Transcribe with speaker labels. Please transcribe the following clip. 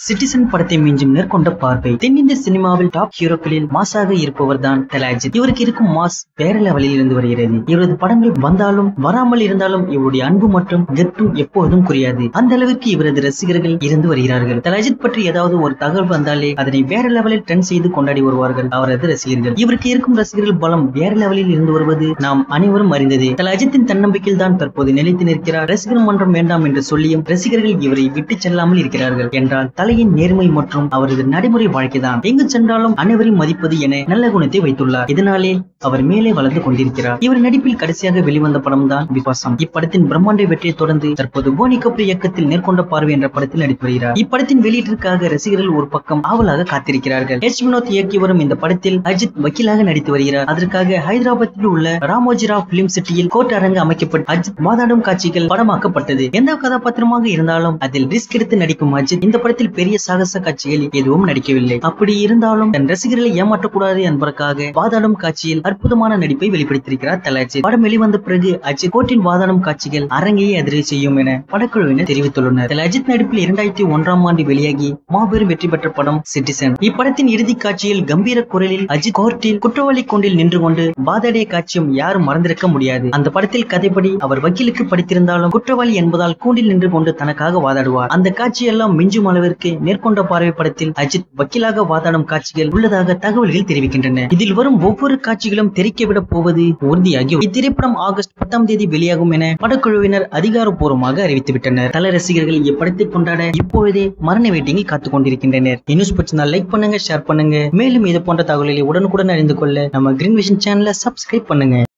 Speaker 1: citizen படத்தை மிஞ்சும் நேர்கொண்ட பார்வை தென்னிந்திய சினிமாவில் டாப் ஹீரோக்களில் மாசாக இருப்பவர் தான் தலாஜித் இவருக்கு இருக்கும் மாஸ் வேற லெவலில் இருந்து வருகிறது இவரது படங்கள் வந்தாலும் வராமல் இருந்தாலும் இவருடைய அன்பு மற்றும் கெத்தும் எப்போதும் குறையாது அந்த அளவிற்கு இவரது ரசிகர்கள் இருந்து வருகிறார்கள் தலாஜித் பற்றி ஏதாவது ஒரு தகவல் வந்தாலே அதனை வேற லெவலில் ட்ரெண்ட் செய்து கொண்டாடி வருவார்கள் அவரது ரசிகர்கள் இவருக்கு இருக்கும் ரசிகர்கள் பலம் வேற லெவலில் இருந்து வருவது நாம் அனைவரும் அறிந்ததே தலாஜித்தின் தன்னம்பிக்கையில் தான் தற்போது நிலைத்து நிற்கிறார் ரசிகர் மன்றம் வேண்டாம் என்று சொல்லியும் ரசிகர்கள் இவரை விட்டு செல்லாமல் இருக்கிறார்கள் என்றால் தலையின் நேர்மை மற்றும் அவரது நடைமுறை வாழ்க்கைதான் எங்கு சென்றாலும் அனைவரையும் மதிப்பது என நல்ல குணத்தை வைத்துள்ளார் இதனாலே அவர் மேலே வளர்ந்து கொண்டிருக்கிறார் இவர் நடிப்பில் கடைசியாக வெளிவந்த படம் தான் விபாசம் இப்படத்தின் பிரம்மாண்ட வெற்றியை தொடர்ந்து தற்போது போனி கபூர் இயக்கத்தில் நேர்கொண்ட பார்வை என்ற படத்தில் நடித்து வருகிறார் இப்படத்தின் வெளியீட்டிற்காக ரசிகர்கள் ஒரு பக்கம் ஆவலாக காத்திருக்கிறார்கள் எச் வினோத் இயக்கி வரும் இந்த படத்தில் அஜித் வக்கீலாக நடித்து வருகிறார் அதற்காக ஹைதராபாத்தில் உள்ள ராமோஜிராவ் பிலிம் சிட்டியில் கோர்ட் அரங்கு அமைக்கப்பட்டு அஜித் வாதாடும் காட்சிகள் படமாக்கப்பட்டது எந்த கதாபாத்திரமாக இருந்தாலும் அதில் ரிஸ்க் எடுத்து நடிக்கும் அஜித் இந்த படத்தில் பெரிய சாகச காட்சிகளில் எதுவும் நடிக்கவில்லை அப்படி இருந்தாலும் தன் ரசிகர்களை ஏமாற்றக்கூடாது என்பதற்காக வாதாடும் காட்சியில் அற்புதமான நடிப்பை வெளிப்படுத்தியிருக்கிறார் தலாஜித் படம் வெளிவந்த பிறகு அஜித் கோர்ட்டின் வாதாடும் காட்சிகள் அரங்கையே அதிரை செய்யும் என படக்குழுவினர் தெரிவித்துள்ளனர் தல அஜித் நடிப்பில் இரண்டாயிரத்தி ஒன்றாம் ஆண்டு வெளியாகி மாபெரும் வெற்றி பெற்ற படம் சிட்டிசன் இப்படத்தின் இறுதி காட்சியில் கம்பீர குரலில் அஜித் கோர்ட்டில் குற்றவாளி கொண்டில் நின்று கொண்டு வாதாடிய காட்சியும் யாரும் மறந்திருக்க முடியாது அந்த படத்தில் கதைப்படி அவர் வக்கீலுக்கு படித்திருந்தாலும் குற்றவாளி என்பதால் கூண்டில் நின்று கொண்டு தனக்காக வாதாடுவார் அந்த காட்சியெல்லாம் மிஞ்சும் அளவிற்கு மேற்கொண்ட பார்வை படத்தில் அஜித் வக்கீலாக வாதாடும் காட்சிகள் உள்ளதாக தகவல்கள் தெரிவிக்கின்றன இதில் வரும் ஒவ்வொரு காட்சிகளும் தெரிக்கவிட போவது உறுதியாகி இத்திரைப்படம் ஆகஸ்ட் பத்தாம் தேதி வெளியாகும் என படக்குழுவினர் அதிகாரப்பூர்வமாக அறிவித்துவிட்டனர் தல ரசிகர்கள் இப்படத்தை கொண்டாட இப்பொழுதே மரண வெயிட்டிங்கில் காத்துக் கொண்டிருக்கின்றனர் நியூஸ் பற்றினால் லைக் பண்ணுங்க ஷேர் பண்ணுங்க மேலும் இது போன்ற தகவல்களை உடனுக்குடன் அறிந்து கொள்ள நம்ம கிரீன் விஷன் சேனலை சப்ஸ்கிரைப் பண்ணுங்க